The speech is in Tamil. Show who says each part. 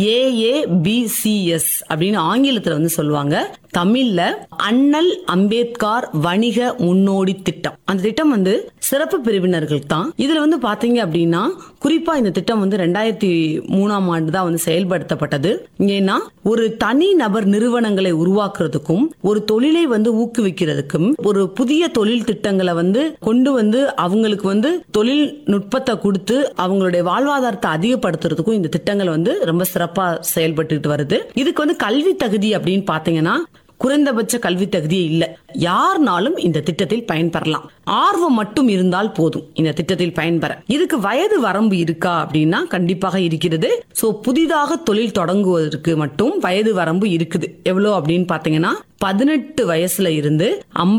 Speaker 1: ஏஏபிசிஎஸ் அப்படின்னு ஆங்கிலத்துல வந்து சொல்லுவாங்க தமிழ்ல அண்ணல் அம்பேத்கர் வணிக முன்னோடி திட்டம் அந்த திட்டம் வந்து சிறப்பு பிரிவினர்கள் தான் இதுல வந்து பாத்தீங்க அப்படின்னா குறிப்பா இந்த திட்டம் வந்து ரெண்டாயிரத்தி மூணாம் ஆண்டு தான் வந்து செயல்படுத்தப்பட்டது ஏன்னா ஒரு தனி நபர் நிறுவனங்களை உருவாக்குறதுக்கும் ஒரு தொழிலை வந்து ஊக்குவிக்கிறதுக்கும் ஒரு புதிய தொழில் திட்டங்களை வந்து கொண்டு வந்து அவங்களுக்கு வந்து தொழில்நுட்பத்தை கொடுத்து அவங்களுடைய வாழ்வாதாரத்தை அதிகப்படுத்துறதுக்கும் இந்த திட்டங்கள் வந்து ரொம்ப சிறப்பா செயல்பட்டுட்டு வருது இதுக்கு வந்து கல்வி தகுதி அப்படின்னு பாத்தீங்கன்னா குறைந்தபட்ச கல்வி தகுதியே இல்ல யார்னாலும் இந்த திட்டத்தில் பயன்பெறலாம் ஆர்வம் மட்டும் இருந்தால் போதும் இந்த திட்டத்தில் பயன்பெற இதுக்கு வயது வரம்பு இருக்கா அப்படின்னா கண்டிப்பாக இருக்கிறது சோ புதிதாக தொழில் தொடங்குவதற்கு மட்டும் வயது வரம்பு இருக்குது எவ்வளவு அப்படின்னு பாத்தீங்கன்னா பதினெட்டு வயசுல இருந்து